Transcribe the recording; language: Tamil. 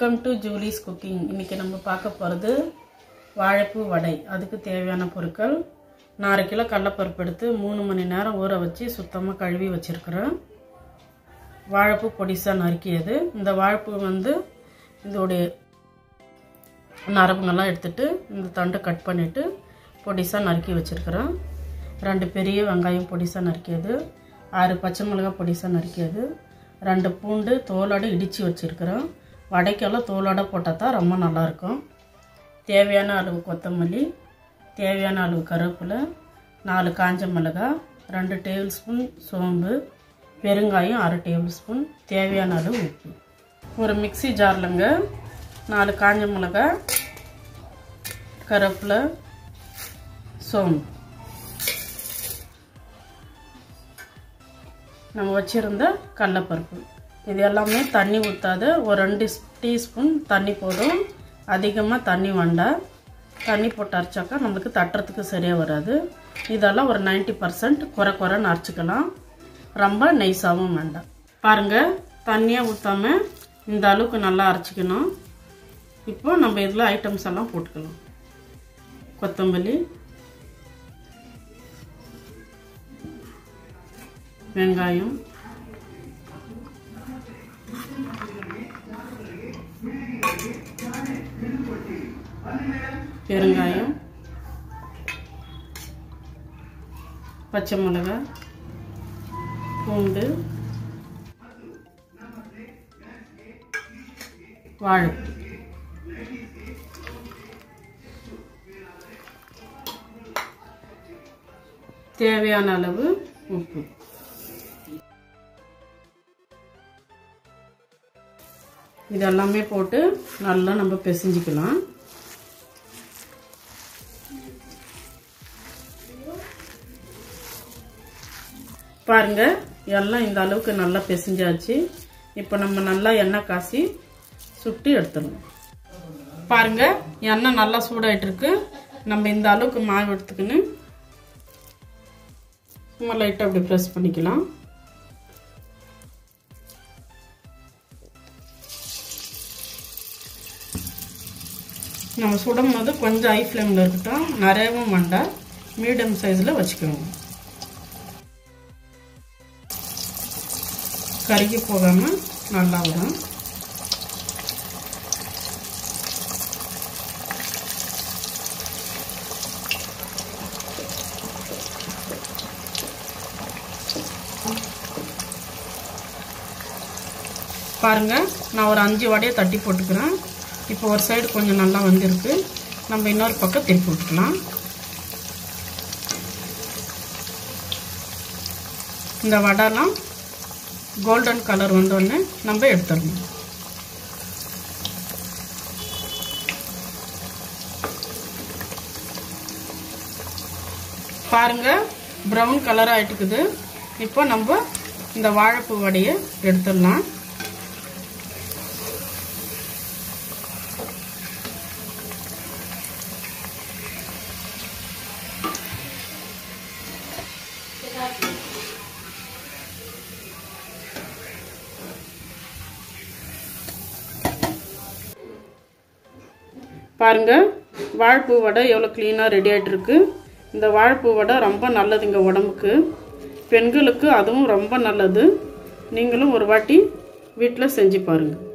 வெல்கம் டு ஜூலிஸ் குக்கிங் இன்றைக்கி நம்ம பார்க்க போகிறது வாழைப்பூ வடை அதுக்கு தேவையான பொருட்கள் நான் அரை கிலோ கடலப்பருப்பு எடுத்து மூணு மணி நேரம் ஊற வச்சு சுத்தமாக கழுவி வச்சுருக்கிறேன் வாழைப்பூ பொடிசாக நறுக்கியது இந்த வாழைப்பூ வந்து இதோடைய நரம்புங்கெல்லாம் எடுத்துட்டு இந்த தண்டை கட் பண்ணிவிட்டு பொடிசாக நறுக்கி வச்சுருக்கிறேன் ரெண்டு பெரிய வெங்காயம் பொடிசாக நறுக்கியது ஆறு பச்சை மிளகாய் பொடிசாக நறுக்கியது ரெண்டு பூண்டு தோலோடு இடித்து வச்சுருக்கிறேன் வடைக்கெல்லாம் தோலோட போட்டால் தான் ரொம்ப நல்லாயிருக்கும் தேவையான அளவு கொத்தமல்லி தேவையான அளவு கருவேப்பிலை நாலு காஞ்ச மிளகாய் ரெண்டு டேபிள் ஸ்பூன் சோம்பு பெருங்காயம் அரை டேபிள் ஸ்பூன் தேவையான அளவு உப்பு ஒரு மிக்சி ஜார்லங்க நாலு காஞ்ச மிளகாய் கருவேப்பிலை சோம்பு நம்ம வச்சுருந்த கடலப்பருப்பு இது எல்லாமே தண்ணி ஊற்றாத ஒரு ரெண்டு டீஸ்பூன் தண்ணி போதும் அதிகமாக தண்ணி வேண்டாம் தண்ணி போட்டு அரைச்சாக்கா நம்மளுக்கு தட்டுறதுக்கு சரியாக வராது இதெல்லாம் ஒரு நைன்ட்டி பர்சன்ட் குறை குறைன்னு அரைச்சிக்கலாம் ரொம்ப நெய்ஸாகவும் வேண்டாம் பாருங்கள் தண்ணியாக ஊற்றாம இந்த அளவுக்கு நல்லா அரைச்சிக்கணும் இப்போ நம்ம இதில் ஐட்டம்ஸ் எல்லாம் போட்டுக்கலாம் கொத்தமல்லி வெங்காயம் பெருங்காயம் பச்சை மிளகாய் பூண்டு வாழைப்பூ தேவையான அளவு உப்பு இதெல்லாமே போட்டு நல்லா நம்ம பிசைஞ்சிக்கலாம் பாருங்க எல்லாம் இந்த அளவுக்கு நல்லா பிசைஞ்சாச்சு இப்போ நம்ம நல்லா எண்ணெய் காசி சுட்டி எடுத்துடணும் பாருங்க எண்ணெய் நல்லா சூடாயிட்டு இருக்கு நம்ம இந்த அளவுக்கு மாவு எடுத்துக்கின்னு சும்மா லைட்டாக அப்படி ப்ரெஸ் பண்ணிக்கலாம் நம்ம சுடும் போது கொஞ்சம் ஹை ஃப்ளேமில் இருக்கட்டும் நிறையவும் வேண்டாம் மீடியம் சைஸில் வச்சுக்கோங்க கருகி போகாமல் நல்லா வரும் பாருங்க நான் ஒரு அஞ்சு வடையை தட்டி போட்டுக்கிறேன் இப்போ ஒரு சைடு கொஞ்சம் நல்லா வந்திருக்கு நம்ம இன்னொரு பக்கம் திருப்பி விட்டுக்கலாம் இந்த வடைலாம் கோல்டன் கலர் வந்தோடனே நம்ம எடுத்துடணும் பாருங்க ப்ரௌன் கலர் ஆயிட்டுக்குது இப்போ நம்ம இந்த வாழைப்பூ வடையை எடுத்துடலாம் பாருங்க வாழைப்பூ வடை எவ்வளோ க்ளீனாக ரெடி ஆகிட்டு இருக்கு இந்த வாழைப்பூ வடை ரொம்ப நல்லதுங்க உடம்புக்கு பெண்களுக்கு அதுவும் ரொம்ப நல்லது நீங்களும் ஒரு வாட்டி வீட்டில் செஞ்சு பாருங்கள்